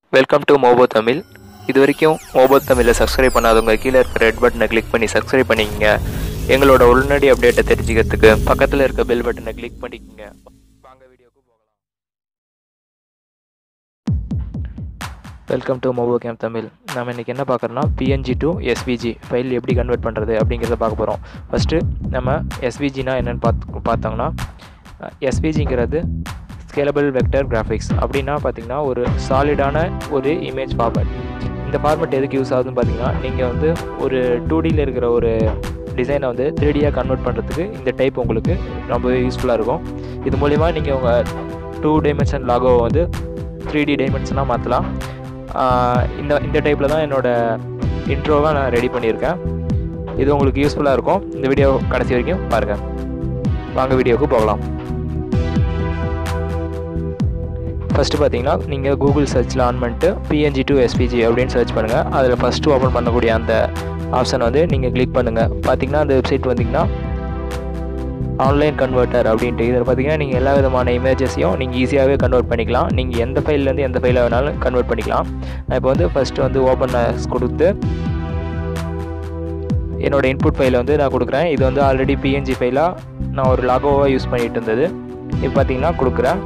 welcome to மோபோ Tamil இது வரைக்கும் மோபோ தமிழை சப்ஸ்கிரைப் பண்ணாதவங்க கீழே இருக்கிற ரெட் பட்டனை கிளிக் பண்ணி சப்ஸ்கிரைப் பண்ணிக்கங்க எங்களோட உடனடி அப்டேட்டை தெரிஞ்சுக்கிறதுக்கு பக்கத்தில் இருக்க பெல் பட்டனை கிளிக் பண்ணிக்கங்க வாங்க வீடியோக்கு போகலாம் welcome to Mobo game Tamil நம்ம இன்றைக்கி என்ன பார்க்குறோன்னா பிஎன்ஜி டு எஸ்விஜி ஃபைல் எப்படி கன்வெர்ட் பண்ணுறது அப்படிங்கிறத பார்க்க போகிறோம் ஃபஸ்ட்டு நம்ம எஸ்விஜினா என்னென்னு பார்த்து பார்த்தோம்னா எஸ்விஜிங்கிறது ஸ்கேலபிள் வெக்டர் கிராஃபிக்ஸ் அப்படின்னா பார்த்தீங்கன்னா ஒரு சாலிடான ஒரு இமேஜ் ஃபார்மேட் இந்த ஃபார்மேட் எதுக்கு யூஸ் ஆகுதுன்னு பார்த்தீங்கன்னா நீங்கள் வந்து ஒரு டூ டியில் இருக்கிற ஒரு டிசைனை வந்து த்ரீ டியாக கன்வெர்ட் பண்ணுறதுக்கு இந்த டைப் உங்களுக்கு ரொம்பவே யூஸ்ஃபுல்லாக இருக்கும் இது மூலிமா நீங்கள் உங்கள் டூ டைமென்ஷன் லாகோவை வந்து த்ரீ டி டைமென்ஷனாக மாற்றலாம் இந்த இந்த டைப்பில் தான் என்னோடய இன்ட்ரோவை நான் ரெடி பண்ணியிருக்கேன் இது உங்களுக்கு யூஸ்ஃபுல்லாக இருக்கும் இந்த வீடியோ கடைசி வரைக்கும் பாருங்கள் வாங்க வீடியோவுக்கு போகலாம் ஃபஸ்ட்டு பார்த்தீங்கன்னா நீங்கள் கூகுள் சர்ச்சில் ஆன் பண்ணிட்டு பிஎன்ஜி டு எஸ்பிஜி அப்படின்னு சர்ச் பண்ணுங்கள் அதில் ஃபஸ்ட்டு ஓப்பன் பண்ணக்கூடிய அந்த ஆப்ஷன் வந்து நீங்கள் கிளிக் பண்ணுங்கள் பார்த்தீங்கன்னா அந்த வெப்சைட் வந்தீங்கன்னா ஆன்லைன் கன்வெர்ட்டர் அப்படின்ட்டு இதில் பார்த்தீங்கன்னா நீங்கள் எல்லா விதமான இமேஜஸையும் நீங்கள் ஈஸியாகவே கன்வெர்ட் பண்ணிக்கலாம் நீங்கள் எந்த ஃபைல்லேருந்து எந்த ஃபைலை வேணாலும் கன்வெர்ட் பண்ணிக்கலாம் நான் இப்போ வந்து ஃபஸ்ட்டு வந்து ஓப்பன் கொடுத்து என்னோடய இன்புட் ஃபைலை வந்து நான் கொடுக்குறேன் இது வந்து ஆல்ரெடி பிஎன்ஜி ஃபைலாக நான் ஒரு லாகோவாக யூஸ் பண்ணிகிட்டு இருந்தது இப்போ பார்த்தீங்கன்னா கொடுக்குறேன்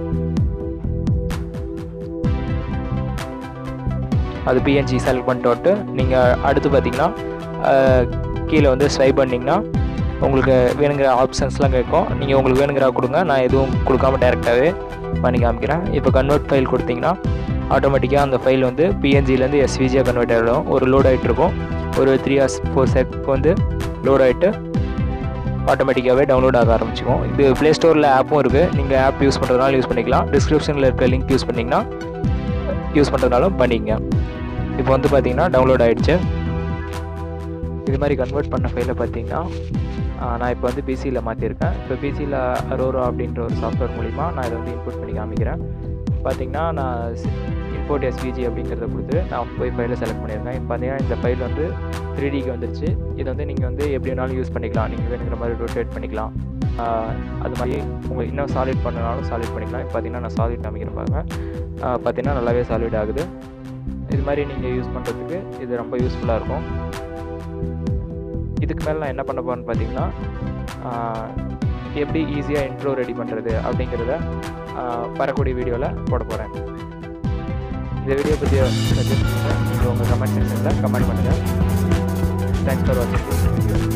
அது பிஎன்ஜி செலக்ட் பண்ணிட்டு நீங்கள் அடுத்து பார்த்தீங்கன்னா கீழே வந்து ஸ்வைப் பண்ணிங்கன்னா உங்களுக்கு வேணுங்கிற ஆப்ஷன்ஸ்லாம் கேட்கும் நீங்கள் உங்களுக்கு வேணுங்கிற கொடுங்க நான் எதுவும் கொடுக்காம டேரெக்டாகவே பண்ணி காமிக்கிறேன் இப்போ கன்வெர்ட் ஃபைல் கொடுத்தீங்கன்னா ஆட்டோமேட்டிக்காக அந்த ஃபைல் வந்து பிஎன்ஜிலேருந்து எஸ்விஜியாக கன்வெர்ட் ஆகிடும் ஒரு லோட் ஆகிட்டு இருக்கும் ஒரு த்ரீ ஹவர்ஸ் ஃபோர் செக் வந்து லோட் ஆகிட்டு ஆட்டோமேட்டிக்காகவே டவுன்லோட் ஆக ஆரம்பிச்சிக்கும் இது ப்ளே ஸ்டோரில் ஆப்பும் இருக்குது நீங்கள் ஆப் யூஸ் பண்ணுறதுனால யூஸ் பண்ணிக்கலாம் டிஸ்கிரிப்ஷனில் இருக்க லிங்க் யூஸ் பண்ணிங்கன்னா யூஸ் பண்ணுறதுனாலும் பண்ணிக்கங்க இப்போ வந்து பார்த்தீங்கன்னா டவுன்லோட் ஆகிடுச்சு இது மாதிரி கன்வெர்ட் பண்ண ஃபைலை பார்த்தீங்கன்னா நான் இப்போ வந்து பிசியில் மாற்றிருக்கேன் இப்போ பிசியில் அரோரா அப்படின்ற ஒரு சாஃப்ட்வேர் மூலிமா நான் இதை வந்து இன்புட் பண்ணி காமிக்கிறேன் பார்த்தீங்கன்னா நான் இம்போர்ட் எஸ்விஜி அப்படிங்கிறத கொடுத்து நான் போய் ஃபைலை செலக்ட் பண்ணியிருக்கேன் இப்போ பார்த்தீங்கன்னா இந்த ஃபைல் வந்து த்ரீ டிக்கு வந்துருச்சு இது வந்து நீங்கள் வந்து எப்படி வேணாலும் யூஸ் பண்ணிக்கலாம் நீங்கள் வேணுங்கிற மாதிரி ரொட்டேட் பண்ணிக்கலாம் அது மாதிரி உங்கள் இன்னும் சாலிட் பண்ணனாலும் சாலிட் பண்ணிக்கலாம் இப்போ பார்த்தீங்கன்னா நான் சாலிட் காமிக்கிறேன் பாருங்க பார்த்தீங்கன்னா நல்லாவே சாலிட் ஆகுது இது மாதிரி நீங்கள் யூஸ் பண்ணுறதுக்கு இது ரொம்ப யூஸ்ஃபுல்லாக இருக்கும் இதுக்கு மேலே நான் என்ன பண்ண போகிறேன்னு பார்த்தீங்கன்னா எப்படி ஈஸியாக இன்ட்ரோ ரெடி பண்ணுறது அப்படிங்கிறத வரக்கூடிய வீடியோவில் போட போகிறேன் இந்த வீடியோ பற்றி சஜஸ்ட் நீங்கள் உங்கள் கமெண்ட் செக்ஷனில் கமெண்ட் பண்ணுங்கள் தேங்க்ஸ் ஃபார் வாட்சிங்